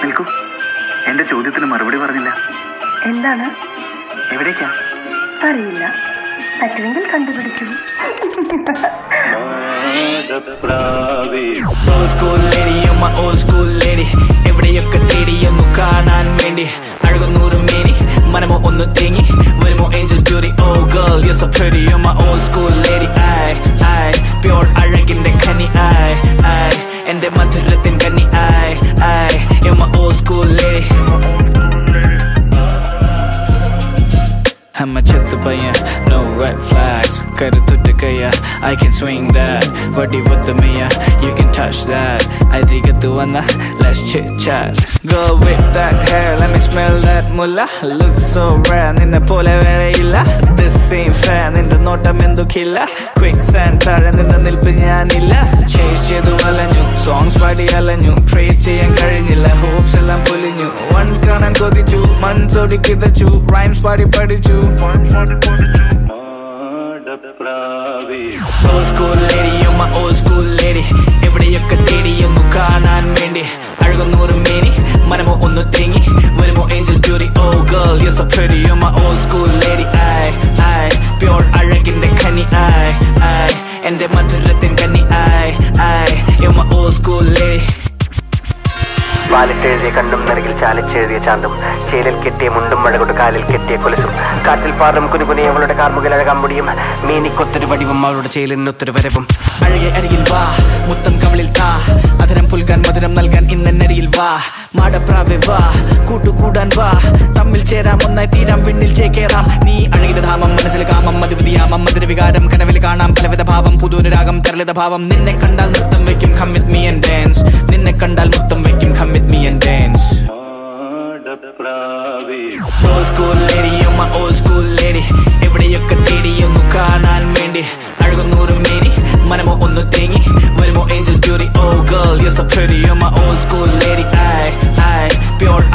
നിൽക്കൂ എന്റെ ചോദ്യത്തിന് മറുപടി പറഞ്ഞില്ല എന്താണ് എവിടേക്കാ അറിയില്ല പറ്റുമെങ്കിൽ കണ്ടുപിടിക്കൂ Old school lady, you're my old school lady എവിടെയൊക്കെ തേടിയൊന്നു കാണാൻ വേണ്ടി അഴകുന്നൂറ് മേനി മനമോ ഒന്ന് തേങ്ങി വരുമോ angel beauty oh girl you so pretty you my old school lady I I pure അഴകിന്റെ ഖനി ഐ ഐ എന്റെ മധുരത്തിൻ കന്നി I I you my old school lady I'm a ചെത്തു പയ്യൻ no red flags കരുത്തുറ്റ കയ്യ I can swing that വടി വത്തമയ്യ you can touch that അരികത്ത് വന്ന let's chit chat Girl with that hair let me smell that മുല്ല look so rare നിന്നെ പോലെ വേറെയില്ല this ain't fair നിന്റെ നോട്ടം എന്തൊക്കെയില്ല quick sand താഴെ നിന്ന് നിൽപ്പ് ഞാനില്ല chase ചെയ്തു അലഞ്ഞു songs പാടി അലഞ്ഞു trace ചെയ്യാൻ കഴിഞ്ഞില്ല hopes എല്ലാം പൊലിഞ്ഞു once കാണാൻ കൊതിച്ചു മനസ്സോടി കിതച്ചു rhymes പാടി പഠിച്ചു Old school lady, you're my old school lady എവിടെയൊക്കെ തേടിയൊന്നു കാണാൻ വേണ്ടി അഴകുന്നൂറ് മേനി മനമോ ഒന്ന് തേങ്ങി വരുമോ angel beauty oh girl you so pretty you my old school lady I I pure അഴകിന്റെ ഖനി ഐ ഐ എന്റെ മധുരത്തിൻ കന്നി I I you my old school lady വാലിട്ടെഴുതിയ കണ്ണും നിറകിൽ ചാലിച്ചെഴുതിയ ചാന്തും ചേലിൽ കെട്ടിയ മുണ്ടും മഴകൊണ്ട് കാലിൽ കെട്ടിയ കൊലുസും കാറ്റിൽ പാദം കുനുകുനി അവളുടെ കാർമുകിൽ അഴകാൻ മുടിയും മീനിക്കൊത്തൊരു വടിവും അവളുടെ ചേലിനൊത്തൊരു വരവും അഴകെ അരികിൽ വാ മുത്തം കവളിൽ താ അതിരം പുൽകാൻ മധുരം നൽകാൻ ഇന്നരിയിൽ വാ മാടപ്രാവെ വാ കൂട്ടുകൂടാൻ വാ തമ്മിൽ ചേരാം ഒന്നായി തീരാം വിണ്ണിൽ ചേക്കേറാം നീ അഴകിത ധാമം മനസ്സിൽ കാമം മധുവിധിയാമം മധുര വികാരം കനവിൽ കാണാം പലവിധ ഭാവം പുതുനുരാഗം തരളിത ഭാവം നിന്നെ കണ്ടാൽ നൃത്തം വെക്കും come with me and dance നിന്നെ കണ്ടാൽ മുത്തം വെക്കും come with me and dance old school lady you're my old school lady എവിടെയൊക്കെ തേടിയൊന്നു കാണാൻ വേണ്ടി അഴകുന്നൂറ് മേനി മനമോ ഒന്ന് തേങ്ങി വരുമോ angel beauty oh girl you so pretty you my old school lady I I pure